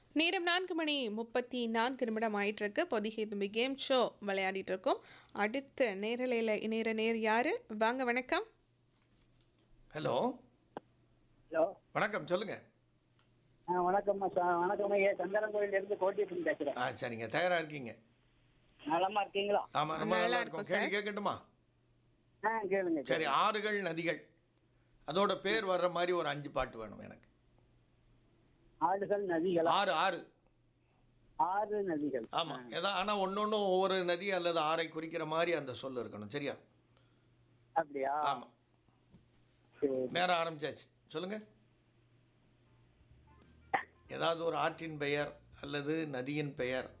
நேரம் நான்கு மணி முப்பத்தி நான்கு நிமிடம் ஆயிட்டு இருக்கு பொதிகை தும்பி கேம் ஷோ விளையாடிட்டு இருக்கோம் அடுத்த நேரலையில் இணைகிற நேர் யாரு வாங்க வணக்கம் ஹலோ ஹலோ வணக்கம் சொல்லுங்க ஆ வணக்கம் வணக்கம் ஐயா சந்தனம் கோயிலிருந்து கோட்டியப்பன் பேசுறேன் ஆ சரிங்க தயாரா இருக்கீங்க நலமா இருக்கீங்களா ஆமா ரொம்ப நல்லா நல்லா இருக்கும் இருக்கும் கேள்வி கேட்கட்டுமா ஆ கேளுங்க சரி ஆறுகள் நதிகள் அதோட பேர் வர்ற மாதிரி ஒரு அஞ்சு பாட்டு வேணும் எனக்கு ஆடுகள் நதிகளா ஆறு ஆறு ஆறு நதிகள் ஆமா ஏதா ஆனா ஒன்னொன்னும் ஒவ்வொரு நதி அல்லது ஆறை குறிக்கிற மாதிரி அந்த சொல் இருக்கணும் சரியா அப்படியா ஆமா சரி நேரம் ஆரம்பிச்சாச்சு சொல்லுங்க ஏதாவது ஒரு ஆற்றின் பெயர் அல்லது நதியின் பெயர்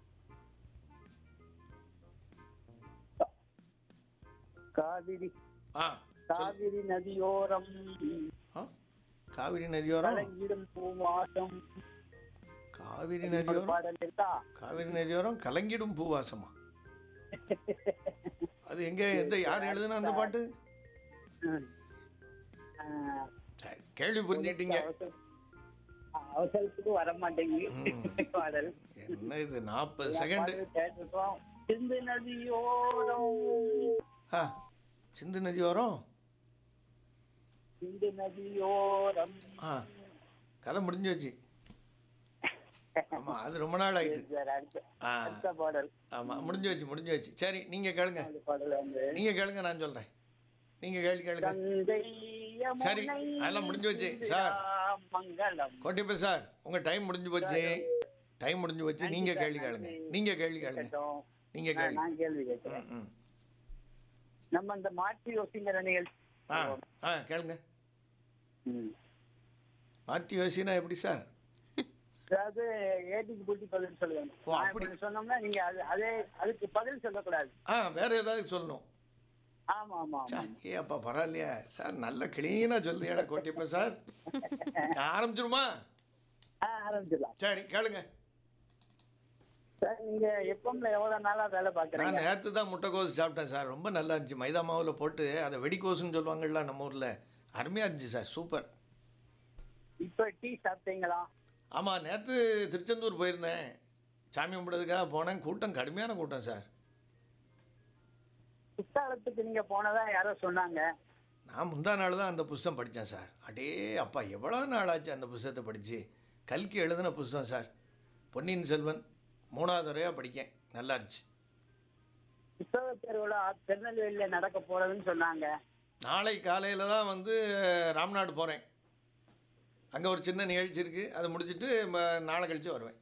காவிரி ஆ சொல். காவிரி நதியோரம் ஆ? காவிரி நதியோரம் கலங்கிடும் பூவாசம் காவிரி ஒரு நதியோரம் பாடல் இருக்கா காவிரி நதியோரம் கலங்கிடும் பூவாசமா அது எங்க எந்த யார் எழுதுனா அந்த பாட்டு ம். ஆ, சரி கேள்வி புரிஞ்சுக்கிட்டீங்க அவசர- ஆ, அவசரத்துக்கு வர மாட்டேங்குது பாடல் என்ன இது நாற்பது செகண்ட் பாடல் கேட்டிருக்கோம் சிந்து நதியோரம் ஆ சிந்து நதியோரம் சிந்து நதியோரம் ஆ கதை முடிஞ்சு வச்சு ஆமா அது ரொம்ப நாள் ஆயிட்டு சரி, அடுத்த ஆ அடுத்த பாடல் ஆமா முடிஞ்சு வச்சு முடிஞ்சு வச்சு சரி நீங்க கேளுங்க அந்த பாடல் வந்து நீங்க கேளுங்க நான் சொல்றேன் நீங்க கேள்வி கேளுங்க கங்கை சரி, யமுனை அதெல்லாம் முடிஞ்சு வச்சு. சார். மங்களம் கோட்டிப்ப சார் உங்க டைம் முடிஞ்சு போச்சு டைம் முடிஞ்சு போச்சு நீங்க கேள்வி கேளுங்க நீங்க கேள்வி கேளுங்க கேட்டோம். நீங்க நான் கேள்வி நான் கேள்வி கேட்கிறேன் ம், ம். நம்ம இந்த மாற்றி யோசிங்கிற நிகழ்ச்சி ஆ ஆ கேளுங்க ம். மாற்றி யோசினா எப்படி சார் அதாவது ஏடிக்கு பூட்டி பதில் சொல்லுவேன் ஓ, நான் அப்படி. இப்படி சொன்னோம்னா நீங்க அது அதே அதுக்கு பதில் சொல்லக்கூடாது ஆ வேற ஏதாவது சொல்லணும் ஆமா ஆமா ஆமா சார், ஏ அப்பா பரவாயில்லையா சார் நல்ல கிளீனாக சொல்லியாடா கோட்டிப்ப சார் ஆரம்பிச்சிருமா ஆ ஆரம்பிச்சிடலாம் சரி கேளுங்க சார் நீங்க எப்பம்ல எவ்வளவு நாளா வேலை நான் பாக்குறீங்க நேற்று தான் முட்டைக்கோஸ் சாப்பிட்டேன் சார் ரொம்ப நல்லா இருந்துச்சு மைதா மாவில் போட்டு அதை வெடிக்கோசுன்னு சொல்லுவாங்கல்ல நம்ம ஊரில் அருமையாக இருந்துச்சு சார் சூப்பர் இப்ப டீ சாப்பிட்டீங்களா ஆமாம் நேற்று திருச்செந்தூர் போயிருந்தேன் சாமி கும்பிடுறதுக்காக போனேன் கூட்டம் கடுமையான கூட்டம் சார் குற்றாலத்துக்கு நீங்க போனதா யாரோ சொன்னாங்க நான் முந்தா நாள் தான் அந்த புஸ்தகம் படித்தேன் சார் அடே அப்பா எவ்வளோ நாள் ஆச்சு அந்த புஸ்தகத்தை படித்து கல்கி எழுதின புஸ்தகம் சார் பொன்னியின் செல்வன் மூணாவது தடவையாக படிக்கேன் நல்லா இருந்துச்சு புத்தக தேர்வுல திருநெல்வேலியில நடக்க போறதுன்னு சொன்னாங்க நாளை காலையில் தான் வந்து ராம்நாடு போகிறேன் அங்கே ஒரு சின்ன நிகழ்ச்சி இருக்குது அதை முடிச்சுட்டு ம- நாளை கழிச்சு வருவேன்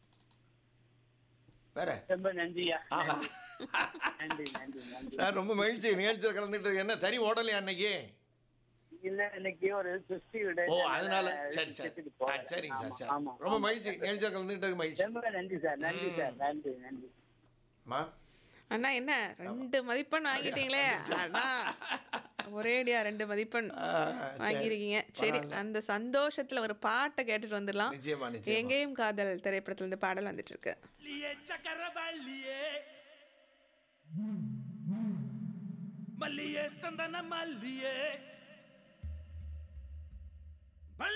வேற ரொம்ப நன்றியா ஆஹா நன்றி நன்றி நன்றி சார் ரொம்ப மகிழ்ச்சி நிகழ்ச்சியில் கலந்துட்டு என்ன தறி ஓடலையா அன்னைக்கு இல்ல இன்னைக்கு ஒரு சுஷ்டி விட ஓ அதனால சரி சார் ஆ, சரிங்க சார் சார் ரொம்ப மகிழ்ச்சி நிகழ்ச்சியில் கலந்துக்கிட்டது மகிழ்ச்சி ரொம்ப நன்றி சார் நன்றி சார் நன்றி நன்றி அம்மா அண்ணா என்ன ரெண்டு மதிப்பெண் வாங்கிட்டீங்களே அண்ணா ஒரேடியா ரெண்டு மதிப்பெண் ஆ, சரி. வாங்கியிருக்கீங்க சரி அந்த சந்தோஷத்துல ஒரு பாட்டை கேட்டுட்டு வந்துடலாம் நிச்சயமா நிச்சயமா எங்கேயும் காதல் திரைப்படத்துல இருந்து பாடல் வந்துட்டு இருக்கு மல்லியே சக்கரவள்ளியே மல்லியே சந்தன மல்லியே